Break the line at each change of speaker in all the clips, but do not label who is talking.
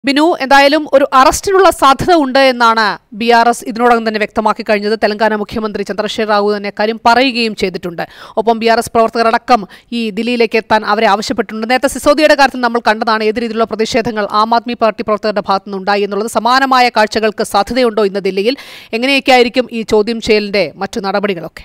ബിനു എന്തായാലും ഒരു അറസ്റ്റിനുള്ള സാധ്യത ഉണ്ട് എന്നാണ് ബി ആർ എസ് ഇതിനോടകം തന്നെ വ്യക്തമാക്കി കഴിഞ്ഞത് തെലങ്കാന മുഖ്യമന്ത്രി ചന്ദ്രശേഖർ റാവു തന്നെ കാര്യം പറയുകയും ചെയ്തിട്ടുണ്ട് ഒപ്പം ബി ആർ എസ് പ്രവർത്തകരടക്കം ഈ ദില്ലിയിലേക്ക് എത്താൻ അവരെ ആവശ്യപ്പെട്ടിട്ടുണ്ട് നേരത്തെ സിസോദിയുടെ കാര്യത്തിൽ നമ്മൾ കണ്ടതാണ് ഏത് രീതിയിലുള്ള പ്രതിഷേധങ്ങൾ ആം ആദ്മി പാർട്ടി പ്രവർത്തകരുടെ ഭാഗത്തു നിന്നുണ്ടായി എന്നുള്ളത് സമാനമായ കാഴ്ചകൾക്ക് സാധ്യതയുണ്ടോ ഇന്ന് ദില്ലിയിൽ എങ്ങനെയൊക്കെയായിരിക്കും ഈ ചോദ്യം ചെയ്യലിന്റെ മറ്റു നടപടികളൊക്കെ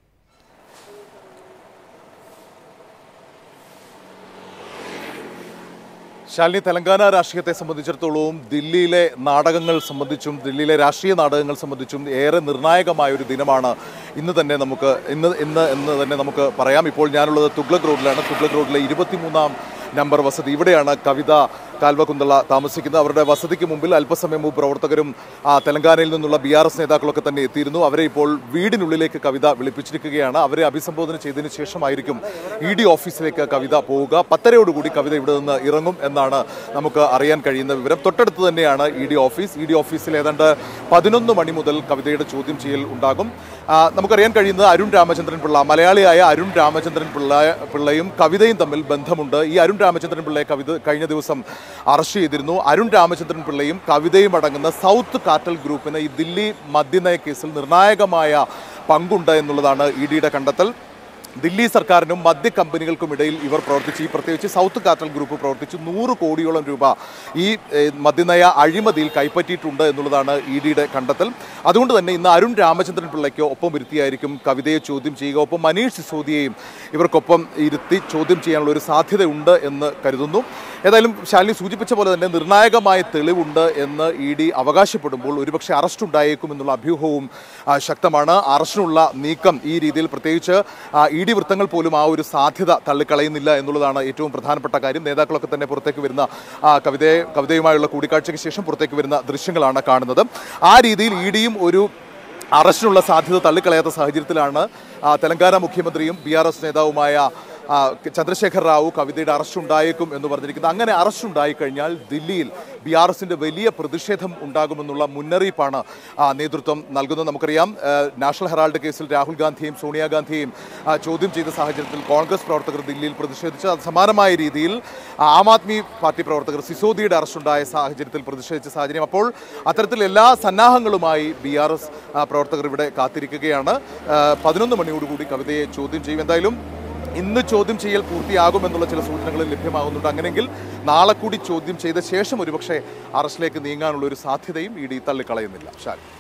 ശാലിനി തെലങ്കാന രാഷ്ട്രീയത്തെ സംബന്ധിച്ചിടത്തോളവും ദില്ലിയിലെ നാടകങ്ങൾ സംബന്ധിച്ചും ദില്ലിയിലെ രാഷ്ട്രീയ നാടകങ്ങൾ സംബന്ധിച്ചും ഏറെ നിർണായകമായ ഒരു ദിനമാണ് ഇന്ന് തന്നെ നമുക്ക് ഇന്ന് ഇന്ന് എന്ന് തന്നെ നമുക്ക് പറയാം ഇപ്പോൾ ഞാനുള്ളത് തുഗ്ലക് റോഡിലാണ് തുഗ്ലക് റോഡിലെ ഇരുപത്തിമൂന്നാം നമ്പർ വസതി ഇവിടെയാണ് കവിത കാൽവകുന്തള താമസിക്കുന്നത് അവരുടെ വസതിക്ക് മുമ്പിൽ അല്പസമയം മുമ്പ് പ്രവർത്തകരും ആ, തെലങ്കാനയിൽ നിന്നുള്ള ബി ആർ എസ് നേതാക്കളൊക്കെ തന്നെ എത്തിയിരുന്നു അവരെ ഇപ്പോൾ വീടിനുള്ളിലേക്ക് കവിത വിളിപ്പിച്ചിരിക്കുകയാണ് അവരെ അഭിസംബോധന ചെയ്തതിന് ശേഷമായിരിക്കും ഇ ഡി ഓഫീസിലേക്ക് കവിത പോവുക പത്തരയോടുകൂടി കവിത ഇവിടെ നിന്ന് ഇറങ്ങും എന്നാണ് നമുക്ക് അറിയാൻ കഴിയുന്ന വിവരം തൊട്ടടുത്ത് തന്നെയാണ് E D office E D ഓഫീസിൽ ഏതാണ്ട് പതിനൊന്ന് മണി മുതൽ കവിതയുടെ ചോദ്യം ചെയ്യൽ ഉണ്ടാകും ആ, നമുക്കറിയാൻ കഴിയുന്നത് അരുൺ രാമചന്ദ്രൻ പിള്ള മലയാളിയായ അരുൺ രാമചന്ദ്രൻ പിള്ള പിള്ളയും കവിതയും തമ്മിൽ ബന്ധമുണ്ട് ഈ അരുൺ രാമചന്ദ്രൻ പിള്ളയെ കവിത കഴിഞ്ഞ ദിവസം അറസ്റ്റ് ചെയ്തിരുന്നു അരുൺ രാമചന്ദ്രൻ പിള്ളയും കവിതയും അടങ്ങുന്ന സൗത്ത് കാറ്റൽ ഗ്രൂപ്പിന് ഈ ദില്ലി മദ്യനയ കേസിൽ നിർണായകമായ പങ്കുണ്ട് എന്നുള്ളതാണ് ഇ ഡിയുടെ കണ്ടെത്തൽ ദില്ലി സർക്കാരിനും മദ്യ കമ്പനികൾക്കും ഇടയിൽ ഇവർ പ്രവർത്തിച്ചു ഈ പ്രത്യേകിച്ച് സൗത്ത് കാറ്റൽ ഗ്രൂപ്പ് പ്രവർത്തിച്ചു നൂറ് കോടിയോളം രൂപ ഈ ഏഹ്, മദ്യനയ അഴിമതിയിൽ കൈപ്പറ്റിയിട്ടുണ്ട് എന്നുള്ളതാണ് ഇ ഡിയുടെ കണ്ടെത്തൽ അതുകൊണ്ട് തന്നെ ഇന്ന് അരുൺ രാമചന്ദ്രൻ പിള്ളയ്ക്ക് ഒപ്പം ഇരുത്തിയായിരിക്കും കവിതയെ ചോദ്യം ചെയ്യുക ഒപ്പം മനീഷ് സിസോദിയെയും ഇവർക്കൊപ്പം ഇരുത്തി ചോദ്യം ചെയ്യാനുള്ള ഒരു സാധ്യതയുണ്ട് എന്ന് കരുതുന്നു ഏതായാലും ശാലിനി സൂചിപ്പിച്ച പോലെ തന്നെ നിർണായകമായ തെളിവുണ്ട് എന്ന് ഇ ഡി അവകാശപ്പെടുമ്പോൾ ഒരുപക്ഷെ അറസ്റ്റ് ഉണ്ടായേക്കും എന്നുള്ള അഭ്യൂഹവും ആ, ശക്തമാണ് അറസ്റ്റിനുള്ള നീക്കം ഈ രീതിയിൽ പ്രത്യേകിച്ച് ഇ ഡി വൃത്തങ്ങൾ പോലും ആ ഒരു സാധ്യത തള്ളിക്കളയുന്നില്ല എന്നുള്ളതാണ് ഏറ്റവും പ്രധാനപ്പെട്ട കാര്യം നേതാക്കളൊക്കെ തന്നെ പുറത്തേക്ക് വരുന്ന ആ, കവിതയെ കവിതയുമായുള്ള കൂടിക്കാഴ്ചയ്ക്ക് ശേഷം പുറത്തേക്ക് വരുന്ന ദൃശ്യങ്ങളാണ് കാണുന്നത് ആ രീതിയിൽ ഇ ഡിയും ഒരു അറസ്റ്റിനുള്ള സാധ്യത തള്ളിക്കളയാത്ത സാഹചര്യത്തിലാണ് ആ, തെലങ്കാന മുഖ്യമന്ത്രിയും ബി ആർ എസ് നേതാവുമായ ആ, ചന്ദ്രശേഖർ റാവു കവിതയുടെ അറസ്റ്റ് ഉണ്ടായേക്കും എന്ന് പറഞ്ഞിരിക്കുന്നത് അങ്ങനെ അറസ്റ്റ് ഉണ്ടായിക്കഴിഞ്ഞാൽ ദില്ലിയിൽ ബി ആർ എസിന്റെ വലിയ പ്രതിഷേധം ഉണ്ടാകുമെന്നുള്ള മുന്നറിയിപ്പാണ് ആ, നേതൃത്വം നൽകുന്നത് നമുക്കറിയാം ആ, നാഷണൽ ഹെറാൾഡ് കേസിൽ രാഹുൽ ഗാന്ധിയെയും സോണിയാഗാന്ധിയെയും ആ, ചോദ്യം ചെയ്ത സാഹചര്യത്തിൽ കോൺഗ്രസ് പ്രവർത്തകർ ദില്ലിയിൽ പ്രതിഷേധിച്ചു അത് സമാനമായ രീതിയിൽ ആം ആദ്മി പാർട്ടി പ്രവർത്തകർ സിസോദിയുടെ അറസ്റ്റ് ഉണ്ടായ സാഹചര്യത്തിൽ പ്രതിഷേധിച്ച സാഹചര്യം അപ്പോൾ അത്തരത്തിൽ എല്ലാ സന്നാഹങ്ങളുമായി ബി ആർ എസ് പ്രവർത്തകർ ഇവിടെ കാത്തിരിക്കുകയാണ് പതിനൊന്ന് മണിയോടുകൂടി കവിതയെ ചോദ്യം ചെയ്യും എന്തായാലും ഇന്ന് ചോദ്യം ചെയ്യൽ പൂർത്തിയാകുമെന്നുള്ള ചില സൂചനകൾ ലഭ്യമാകുന്നുണ്ട് അങ്ങനെയെങ്കിൽ നാളെ കൂടി ചോദ്യം ചെയ്ത ശേഷം ഒരുപക്ഷെ അറസ്റ്റിലേക്ക് നീങ്ങാനുള്ള ഒരു സാധ്യതയും ഇ ഡി തള്ളിക്കളയുന്നില്ല ഷാൻ